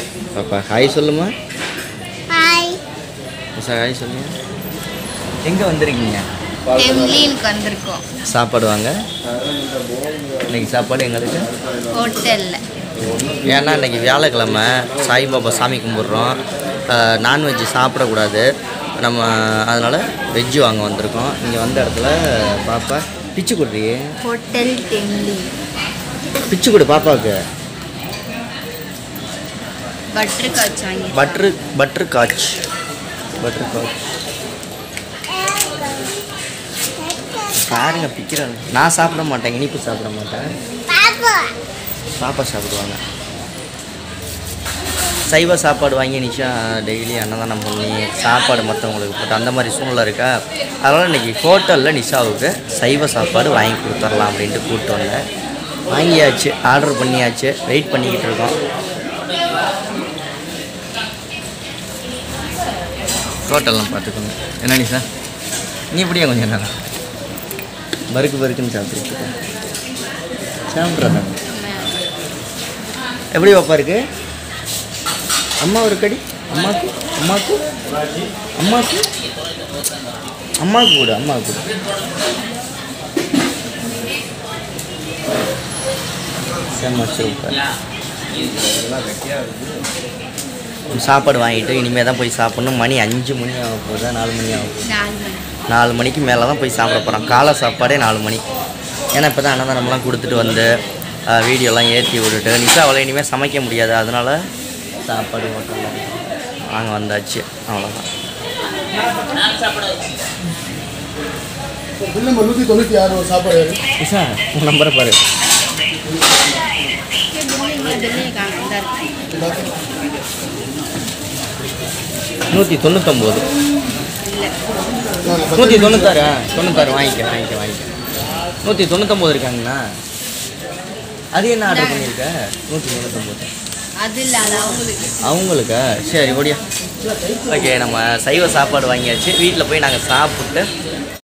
பாப்பா ஹாய் சொல்லுமா hi sir hi சொல்லுங்க எங்கே வந்திருக்கீங்க டெம்லினுக்கு வந்திருக்கோம் சாப்பாடு வாங்க இன்னைக்கு சாப்பாடு எங்களுக்கு ஹோட்டலில் ஏன்னா இன்னைக்கு வியாழக்கிழமை சாய்பாபா சாமி கும்பிட்றோம் நான்வெஜ் சாப்பிடக்கூடாது நம்ம அதனால் வெஜ்ஜு வாங்க வந்திருக்கோம் இங்கே வந்த இடத்துல பாப்பா பிச்சு கொடுறீ ஹோட்டல் டெம்லின் பிச்சு கொடு பாப்பாவுக்கு பட்டர் காய்ச்சி வாங்கி பட்ரு பட்ரு காட்ச் பட்ரு காட்ச் பாருங்க பிக்கிறாங்க நான் சாப்பிட மாட்டேன் இனிப்பு சாப்பிட மாட்டேன் பாப்பா சாப்பிடுவாங்க சைவ சாப்பாடு வாங்கி நிஷா டெய்லி அன்னதானம் பண்ணி சாப்பாடு மற்றவங்களுக்கு போட்டு அந்த மாதிரி சூழ்நிலை இருக்கா அதனால் இன்றைக்கி ஹோட்டலில் நிஷாவுக்கு சைவ சாப்பாடு வாங்கி கொடுத்துர்லாம் அப்படின்ட்டு கூப்பிட்டு வந்தேன் வாங்கியாச்சு ஆர்டர் பண்ணியாச்சு வெயிட் பண்ணிக்கிட்டு இருக்கோம் ஹோட்டல்லாம் பார்த்துக்கோங்க என்ன நிஷா நீ இப்படியே கொஞ்சம் நேரம் பருக்கு பருக்குன்னு சாப்பிட்டுட்டு இருக்கேன் சாப்பிட்றதா எப்படி பாப்பா இருக்கு அம்மா ஒரு கடி அம்மாக்கு அம்மாக்கு அம்மாக்கு அம்மாவுக்கு கொடு அம்மாவுக்கு கொடு செம்ம சூப்பர் சாப்பாடு வாங்கிட்டு இனிமேல் தான் போய் சாப்பிட்ணும் மணி அஞ்சு மணி ஆக போகுதா நாலு மணி ஆக போகுது நாலு மணி நாலு மணிக்கு மேலே தான் போய் சாப்பிட போகிறோம் காலை சாப்பாடே நாலு மணி ஏன்னா இப்போ தான் அன்னதானம்லாம் கொடுத்துட்டு வந்து அஹ், வீடியோலாம் ஏற்றி விட்டுட்டு நிஷா அவளை இனிமேல் சமைக்க முடியாது அதனால் சாப்பாடு ஹோட்டலில் வாங்க வந்தாச்சு அவ்வளோதான் பில் நம்பர் நூற்றி தொண்ணூற்றி ஆறு ஒரு சாப்பாடு யாரு நிஷா உன் நம்பரை பாரு நூற்றி தொண்ணூத்தொம்போது நூற்றி தொண்ணூத்தாறு தொண்ணூத்தாறு வாங்கிக்க வாங்கிக்க வாங்கிக்க நூற்றி தொண்ணூத்தொம்போது இருக்காங்கண்ணா அது என்ன ஆர்டர் பண்ணியிருக்க நூற்றி தொண்ணூத்தொம்போது அது இல்லை அது அவங்களுக்கு அவங்களுக்கா சரி ஓடியா ஓகே நம்ம சைவ சாப்பாடு வாங்கியாச்சு வீட்டில் போய் நாங்கள் சாப்பிட்டு